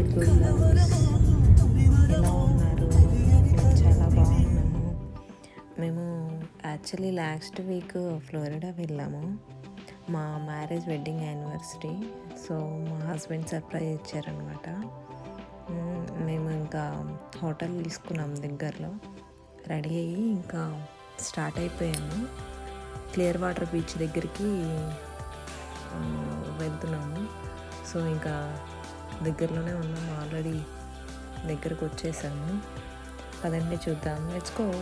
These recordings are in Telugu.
గుడ్ లవ్స్ ఎలా ఉన్నారు మేము చాలా బాగున్నాము మేము యాక్చువల్లీ లాస్ట్ వీక్ ఫ్లోరిడా వెళ్ళాము మా మ్యారేజ్ వెడ్డింగ్ యానివర్సరీ సో మా హస్బెండ్ సర్ప్రైజ్ ఇచ్చారనమాట మ్మ్, మేము ఇంకా హోటల్ తీసుకున్నాం దగ్గరలో రెడీ అయ్యి ఇంకా స్టార్ట్ అయిపోయాము క్లియర్ వాటర్ బీచ్ దగ్గరికి ఆ, వెళ్తున్నాము సో ఇంకా దగ్గరలోనే ఉన్నాము ఆల్రెడీ దగ్గరకు వచ్చేసాము పదండి చూద్దాం లెట్స్ గో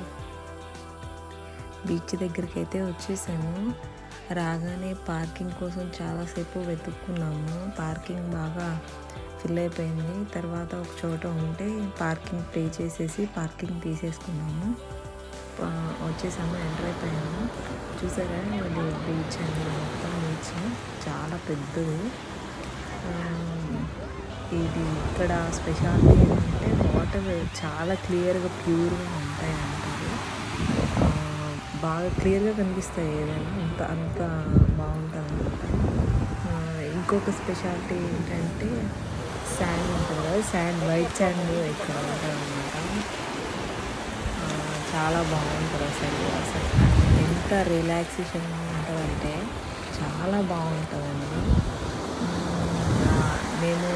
బీచ్ దగ్గరికి అయితే వచ్చేసాము రాగానే పార్కింగ్ కోసం చాలాసేపు వెతుక్కున్నాము పార్కింగ్ బాగా ఫిల్ అయిపోయింది తర్వాత ఒక చోట ఉంటే పార్కింగ్ పే చేసేసి పార్కింగ్ తీసేసుకున్నాము ఆ, వచ్చేసాము ఎంటర్ అయిపోయాము చూసారా ఇది బీచ్ అండి మొత్తం బీచ్ చాలా పెద్దది ఆ, ఇది ఇక్కడ స్పెషాలిటీ ఏంటంటే వాటర్ చాలా క్లియర్గా ప్యూర్గా ఉంటాయి అంటారు ఆ, బాగా క్లియర్గా కనిపిస్తాయి ఏదైనా అంత అంత బాగుంటుంది అనమాట ఇంకొక స్పెషాలిటీ ఏంటంటే శాండ్ ఉంటుంది కదా శాండ్ వైట్ శాండ్ ఇక్కడ ఉంటుంది అనమాట చాలా బాగుంటుంది అసలు అసలు ఎంత రిలాక్సేషన్ ఉంటుందంటే చాలా బాగుంటుందండి ఆ, మేము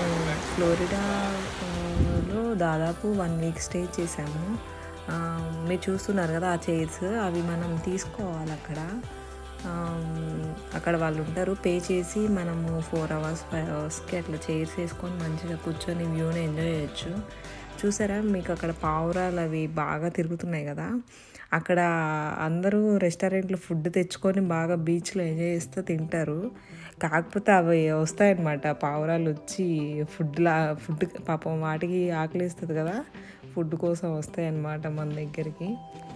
ఫ్లోరిడాలో దాదాపు వన్ వీక్ స్టే చేసాము ఆ, మీరు చూస్తున్నారు కదా ఆ చైర్స్ అవి మనం తీసుకోవాలి అక్కడ ఆ, అక్కడ వాళ్ళు ఉంటారు పే చేసి మనము ఫోర్ అవర్స్ ఫైవ్ అవర్స్కి అట్లా చైర్స్ వేసుకొని మంచిగా కూర్చొని వ్యూని ఎంజాయ్ చేయొచ్చు చూసారా మీకు అక్కడ పావురాలు అవి బాగా తిరుగుతున్నాయి కదా అక్కడ అందరూ రెస్టారెంట్లో ఫుడ్ తెచ్చుకొని బాగా బీచ్లో ఎంజాయ్ చేస్తూ తింటారు కాకపోతే అవి వస్తాయన్నమాట పావురాలు వచ్చి ఫుడ్లా ఫుడ్ పాపం వాటికి ఆకలిస్తుంది కదా ఫుడ్ కోసం వస్తాయన్నమాట మన దగ్గరికి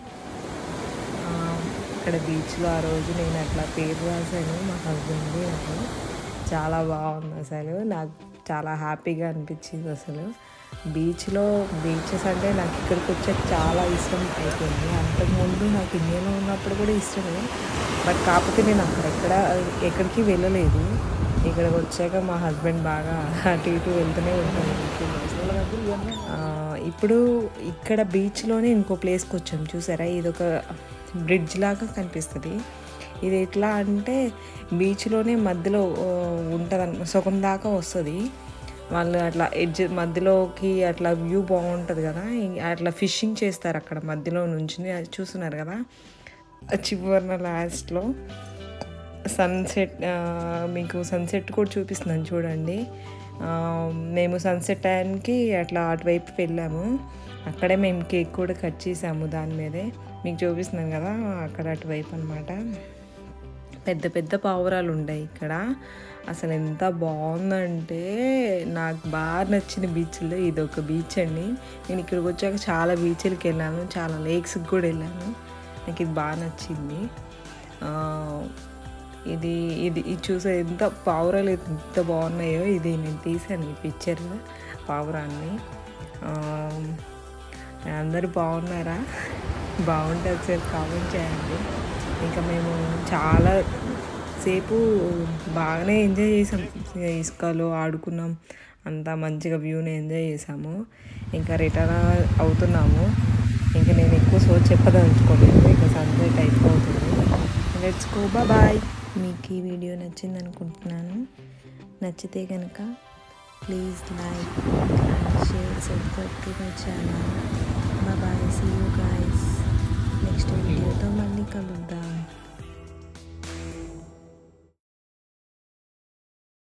ఆ, ఇక్కడ బీచ్లో ఆ రోజు నేను అట్లా పేరు రాశాను మా హస్బెండ్ నాకు చాలా బాగుంది అసలు నాకు చాలా హ్యాపీగా అనిపించింది అసలు బీచ్లో బీచెస్ అంటే నాకు ఇక్కడికి వచ్చాక చాలా ఇష్టం అయిపోయింది అంతకుముందు నాకు ఇండియాలో ఉన్నప్పుడు కూడా ఇష్టమే బట్ కాకపోతే నేను అక్కడ ఎక్కడ ఎక్కడికి వెళ్ళలేదు ఇక్కడికి వచ్చాక మా హస్బెండ్ బాగా అటు ఇటు వెళ్తూనే ఉంటాను ఆ, ఇప్పుడు ఇక్కడ బీచ్లోనే ఇంకో ప్లేస్కి వచ్చాం చూసారా ఇది ఒక బ్రిడ్జ్ లాగా కనిపిస్తుంది ఇది ఎట్లా అంటే బీచ్లోనే మధ్యలో ఉంటుంది సగం దాకా వస్తుంది వాళ్ళు అట్లా ఎడ్జ్ మధ్యలోకి అట్లా వ్యూ బాగుంటుంది కదా ఇ- అట్లా ఫిషింగ్ చేస్తారు అక్కడ మధ్యలో నుంచి అది చూస్తున్నారు కదా ఆ చివరిన లాస్ట్లో సన్సెట్ మీకు సన్సెట్ కూడా చూపిస్తున్నాను చూడండి ఆ, మేము సన్సెట్ టైంకి అట్లా అటువైపు వెళ్ళాము అక్కడే మేము కేక్ కూడా కట్ చేసాము దాని మీదే మీకు చూపిస్తున్నాను కదా అక్కడ అటువైపు అనమాట పెద్ద పెద్ద పావురాలు ఉన్నాయి ఇక్కడ అసలు ఎంత బాగుందంటే నాకు బాగా నచ్చిన బీచ్లో ఇది ఒక బీచ్ అండి నేను ఇక్కడికి వచ్చాక చాలా బీచ్లకి వెళ్ళాను చాలా లేక్స్కి కూడా వెళ్ళాను నాకు ఇది బాగా నచ్చింది ఆ, ఇది ఇది ఇది చూసే ఎంత పావురాలు ఎంత బాగున్నాయో ఇది నేను తీసాను ఈ పిక్చర్ పావురాన్ని ఆ, అందరూ బాగున్నారా బాగుంటే ఒకసారి కామెంట్ చేయండి ఇంకా మేము చాలా సేపు బాగానే ఎంజాయ్ చేసాం ఇసుకలో ఆడుకున్నాం అంతా మంచిగా వ్యూని ఎంజాయ్ చేసాము ఇంకా రిటర్న్ అవుతున్నాము ఇంకా నేను ఎక్కువ సో చెప్పదలుచుకోలేదు ఇంకా సన్సెట్ అయిపోతుంది లెట్స్ గో బాయ్ మీకు ఈ వీడియో నచ్చింది అనుకుంటున్నాను నచ్చితే కనుక please like and share subscribe to my channel bye see you guys next వీడియోతో మళ్ళీ కలుద్దాం